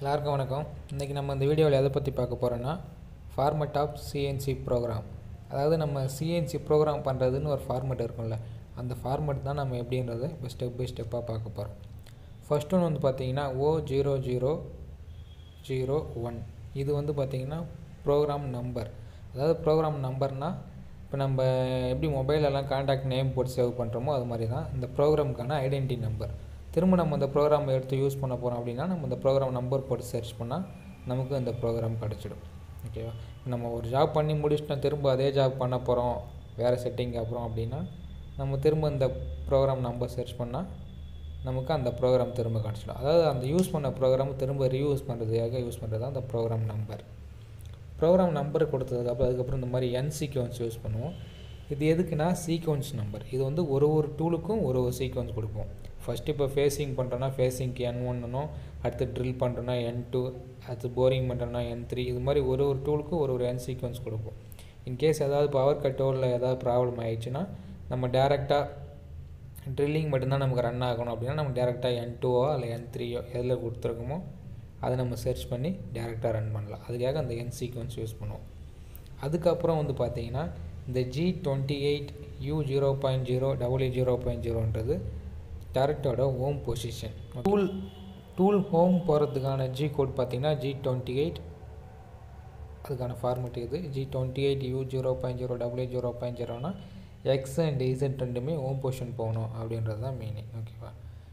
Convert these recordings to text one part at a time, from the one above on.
எல்லாருக்கும் வணக்கம் இன்றைக்கி நம்ம இந்த வீடியோவில் எதை பற்றி பார்க்க போகிறோன்னா ஃபார்மட் ஆஃப் சிஎன்சி ப்ரோக்ராம் அதாவது நம்ம சிஎன்சி ப்ரோக்ராம் பண்ணுறதுன்னு ஒரு ஃபார்மட் இருக்கும்ல அந்த ஃபார்மட் தான் நம்ம எப்படின்றத இப்போ ஸ்டெப் பை ஸ்டெப்பாக பார்க்க போகிறோம் ஃபர்ஸ்ட் ஒன்று வந்து பார்த்தீங்கன்னா O zero zero zero one இது வந்து பார்த்திங்கன்னா ப்ரோக்ராம் நம்பர் அதாவது ப்ரோக்ராம் நம்பர்னால் இப்போ நம்ம எப்படி மொபைலெல்லாம் காண்டாக்ட் நேம் போட்டு சேவ் பண்ணுறோமோ அது மாதிரி தான் இந்த ப்ரோக்ராமுக்கான ஐடென்டி நம்பர் திரும்ப நம்ம இந்த ப்ரோக்ராம் எடுத்து யூஸ் பண்ண போகிறோம் அப்படின்னா நம்ம இந்த ப்ரோக்ராம் நம்பர் போட்டு சர்ச் பண்ணால் நமக்கு அந்த ப்ரோக்ராம் கிடச்சிடும் ஓகேவா நம்ம ஒரு ஜாப் பண்ணி முடிச்சிட்டோம் திரும்ப அதே ஜாப் பண்ண போகிறோம் வேறு செட்டிங் அப்புறம் அப்படின்னா நம்ம திரும்ப இந்த ப்ரோக்ராம் நம்பர் சர்ச் பண்ணால் நமக்கு அந்த ப்ரோக்ராம் திரும்ப கிடச்சிடும் அதாவது அந்த யூஸ் பண்ண ப்ரோக்ராம் திரும்ப ரீயூஸ் பண்ணுறதுக்காக யூஸ் பண்ணுறது தான் அந்த ப்ரோக்ராம் நம்பர் ப்ரோக்ராம் நம்பர் கொடுத்ததுக்கப்புறம் அதுக்கப்புறம் இந்த மாதிரி என் சீக்வன்ஸ் யூஸ் பண்ணுவோம் இது எதுக்குன்னா சீக்வன்ஸ் நம்பர் இது வந்து ஒரு ஒரு டூலுக்கும் ஒரு ஒரு சீக்வன்ஸ் கொடுப்போம் ஃபஸ்ட்டு இப்போ ஃபேஸிங் பண்ணுறோன்னா ஃபேஸிங்க்கு என் ஒன்னும் அடுத்து ட்ரில் பண்ணுறோன்னா என் டூ அடுத்து போரிங் பண்ணுறோன்னா என் த்ரீ இது மாதிரி ஒரு ஒரு டூலுக்கும் ஒரு ஒரு என் சீக்வன்ஸ் கொடுப்போம் இன்கேஸ் ஏதாவது பவர் கட்டோ இல்லை ஏதாவது ப்ராப்ளம் ஆயிடுச்சுன்னா நம்ம டேரெக்டாக ட்ரில்லிங் மட்டும்தான் நமக்கு ரன் ஆகணும் அப்படின்னா நம்ம டேரெக்டாக என் டூவோ இல்லை என் த்ரீயோ எதில் கொடுத்துருக்கோமோ அதை நம்ம சர்ச் பண்ணி டேரெக்டாக ரன் பண்ணலாம் அதுக்காக அந்த என் சீக்வன்ஸ் யூஸ் பண்ணுவோம் அதுக்கப்புறம் வந்து பார்த்தீங்கன்னா இந்த G twenty eight U zero point zero double zero point ஜீரோன்றது டேரக்டோட home position tool tool home போகிறதுக்கான ஜி கோட் பார்த்தீங்கன்னா ஜி டுவெண்ட்டி எயிட் அதுக்கான ஃபார்மெட் இது G twenty eight U zero point zero double zero point ஜீரோனா X and Z ரெண்டுமே home position போகணும் அப்படின்றது தான் மீனிங் ஓகேவா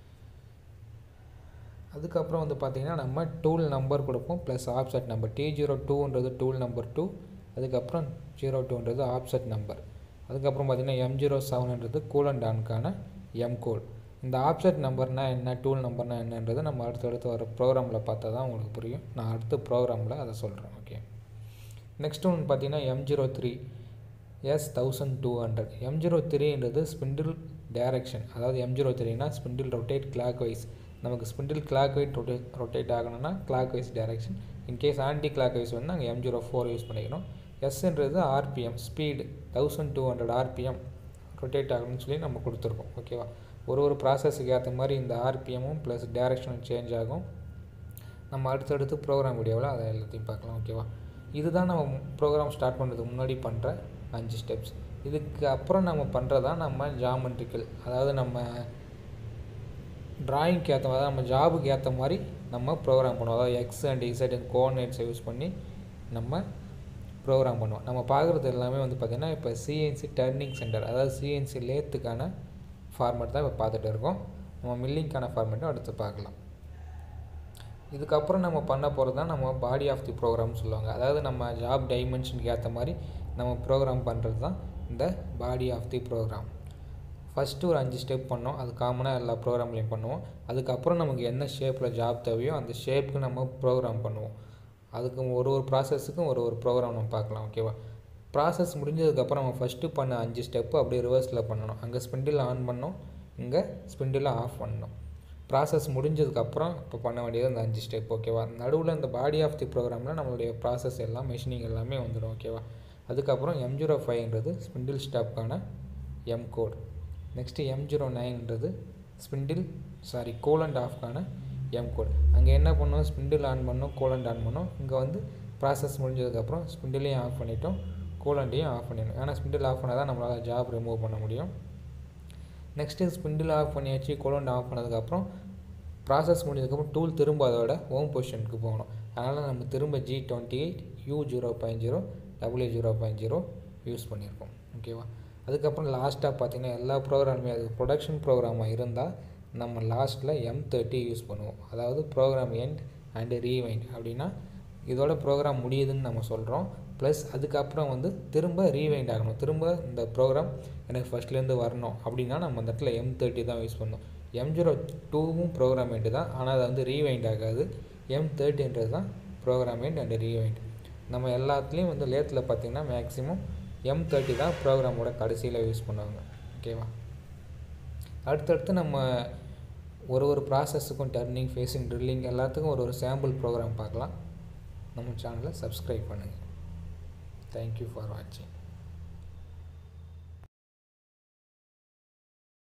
அதுக்கப்புறம் வந்து பார்த்திங்கன்னா நம்ம டூல் நம்பர் கொடுப்போம் plus offset number T zero டூன்றது டூல் நம்பர் டூ அதுக்கப்புறம் ஜீரோ டூன்றது ஆப்செட் நம்பர் அதுக்கப்புறம் பார்த்திங்கன்னா எம் ஜீரோ செவன்ன்றது கூல் அண்ட் டானுக்கான எம் கோட் இந்த ஆப்செட் நம்பர்னால் என்ன டூல் நம்பர்னால் என்னன்றது நம்ம அடுத்தடுத்து வர ப்ரோக்ராமில் பார்த்தா தான் உங்களுக்கு புரியும் நான் அடுத்த ப்ரோக்ராமில் அதை சொல்கிறேன் ஓகே நெக்ஸ்ட் ஒன்று பார்த்தீங்கன்னா M zero three S thousand two hundred M zero த்ரீன்றது ஸ்பிண்டில் டைரக்ஷன் அதாவது எம் ஜீரோ த்ரீனா ஸ்பிண்டில் ரொட்டேட் கிளாக் வைஸ் நமக்கு ஸ்பிண்டில் கிளாக் வைட் ரொட்டே ரொட்டேட் ஆகணும்னா clockwise direction in case anticlockwise வந்து நாங்கள் எம் ஜீரோ ஃபோர் யூஸ் பண்ணிக்கணும் எஸ்ன்றது RPM speed thousand two hundred RPM rotate ஆகணும்னு சொல்லி நம்ம கொடுத்துருக்கோம் ஓகேவா ஒரு ஒரு ப்ராசஸுக்கு ஏற்ற மாதிரி இந்த ஆர்பிஎம்மும் ப்ளஸ் டேரெக்ஷனும் சேஞ்ச் ஆகும் நம்ம அடுத்தடுத்து ப்ரோக்ராம் வீடியோவில் அதை எல்லாத்தையும் பார்க்கலாம் ஓகேவா இதுதான் நம்ம ப்ரோக்ராம் ஸ்டார்ட் பண்ணுறதுக்கு முன்னாடி பண்ணுற அஞ்சு ஸ்டெப்ஸ் இதுக்கு அப்புறம் நம்ம பண்ணுறதான் நம்ம ஜாமெண்ட்ரிக்கல் அதாவது நம்ம ட்ராயிங்க்கு ஏற்ற மாதிரி நம்ம ஜாபுக்கு ஏற்ற மாதிரி நம்ம ப்ரோக்ராம் பண்ணுவோம் அதாவது எக்ஸ் அண்ட் இசட் கோஆர்டினேட்ஸை யூஸ் பண்ணி நம்ம ப்ரோக்ராம் பண்ணுவோம் நம்ம பார்க்குறது எல்லாமே வந்து பார்த்திங்கன்னா இப்போ சிஎன்சி டர்னிங் சென்டர் அதாவது சிஎன்சி லேத்துக்கான ஃபார்மேட் தான் இப்போ பார்த்துட்டு இருக்கோம் நம்ம மில்லிங்க்கான ஃபார்மேட்டும் அடுத்து பார்க்கலாம் இதுக்கப்புறம் நம்ம பண்ண போகிறது தான் நம்ம பாடி ஆஃப் தி ப்ரோக்ராம் சொல்லுவாங்க அதாவது நம்ம ஜாப் டைமென்ஷனுக்கு ஏற்ற மாதிரி நம்ம ப்ரோக்ராம் பண்ணுறது தான் இந்த body of the program first ஒரு அஞ்சு ஸ்டெப் பண்ணோம் அது காமனாக எல்லா ப்ரோக்ராம்லேயும் பண்ணுவோம் அதுக்கப்புறம் நமக்கு என்ன ஷேப்பில் ஜாப் தேவையோ அந்த ஷேப்புக்கு நம்ம ப்ரோக்ராம் பண்ணுவோம் அதுக்கு ஒரு ஒரு ப்ராசஸுக்கும் ஒரு ஒரு ப்ரோக்ராம் நம்ம பார்க்கலாம் ஓகேவா ப்ராசஸ் முடிஞ்சதுக்கப்புறம் நம்ம ஃபஸ்ட்டு பண்ண அஞ்சு ஸ்டெப்பு அப்படியே ரிவர்ஸில் பண்ணணும் அங்கே ஸ்பிண்டில் ஆன் பண்ணோம் இங்கே ஸ்பிண்டில் ஆஃப் பண்ணணும் ப்ராசஸ் முடிஞ்சதுக்கப்புறம் இப்போ பண்ண வேண்டியது அந்த அஞ்சு ஸ்டெப் ஓகேவா நடுவில் இந்த பாடி ஆஃப் தி ப்ரோக்ராமில் நம்மளுடைய ப்ராசஸ் எல்லாம் மெஷினிங் எல்லாமே வந்துடும் ஓகேவா அதுக்கப்புறம் எம் ஜீரோ ஃபைவ்ன்றது ஸ்பிண்டில் ஸ்டாப்க்கான M code next M zero நைன்ன்றது ஸ்பிண்டில் சாரி கோல் அண்ட் ஆஃப்க்கான எம் கோட் அங்கே என்ன பண்ணோம் ஸ்பிண்டில் ஆன் பண்ணோம் கோலண்ட் ஆன் பண்ணோம் இங்கே வந்து ப்ராசஸ் முடிஞ்சதுக்கப்புறம் ஸ்பிண்டிலையும் ஆஃப் பண்ணிட்டோம் கோலண்டையும் ஆஃப் பண்ணிடணும் ஏன்னா ஸ்பிண்டில் ஆஃப் பண்ணால் தான் நம்மளால் ஜாப் ரிமூவ் பண்ண முடியும் நெக்ஸ்ட்டு ஸ்பிண்டில் ஆஃப் பண்ணியாச்சு கோலண்ட் ஆஃப் பண்ணதுக்கப்புறம் ப்ராசஸ் முடிஞ்சதுக்கப்புறம் டூல் திரும்ப அதோட ஹோம் பொசிஷனுக்கு போகணும் அதனால் நம்ம திரும்ப G twenty eight U zero point zero W zero point zero use பண்ணியிருக்கோம் ஓகேவா அதுக்கப்புறம் லாஸ்ட்டாக பார்த்தீங்கன்னா எல்லா ப்ரோக்ராமுமே அது ப்ரொடக்ஷன் ப்ரோக்ராமாக இருந்தால் நம்ம லாஸ்ட்டில் எம் தேர்ட்டி யூஸ் பண்ணுவோம் அதாவது ப்ரோக்ராம் எண்ட் அண்டு ரீவைண்ட் அப்படின்னா இதோட ப்ரோக்ராம் முடியுதுன்னு நம்ம சொல்கிறோம் ப்ளஸ் அதுக்கப்புறம் வந்து திரும்ப ரீவைண்ட் ஆகணும் திரும்ப இந்த ப்ரோக்ராம் எனக்கு ஃபஸ்ட்லேருந்து வரணும் அப்படின்னா நம்ம அந்த இடத்துல எம் தேர்ட்டி தான் யூஸ் பண்ணணும் எம் ஜீரோ டூவும் ப்ரோக்ராம் எண்டு தான் ஆனால் அது வந்து ரீவைண்ட் ஆகாது எம் தேர்ட்டின்றது தான் ப்ரோக்ராம் எண்ட் அண்டு ரீவைண்ட் நம்ம எல்லாத்துலேயும் வந்து லேத்தில் பார்த்திங்கன்னா மேக்ஸிமம் எம் தேர்ட்டி தான் ப்ரோக்ராமோட கடைசியில் யூஸ் பண்ணுவாங்க ஓகேவா அடுத்தடுத்து நம்ம ஒரு ஒரு ப்ராசஸுக்கும் டர்னிங் ஃபேஸிங் ட்ரில்லிங் எல்லாத்துக்கும் ஒரு ஒரு சாம்பிள் ப்ரோக்ராம் பார்க்கலாம் நம்ம சேனலை சப்ஸ்கிரைப் பண்ணுங்கள் தேங்க்யூ ஃபார் வாட்சிங்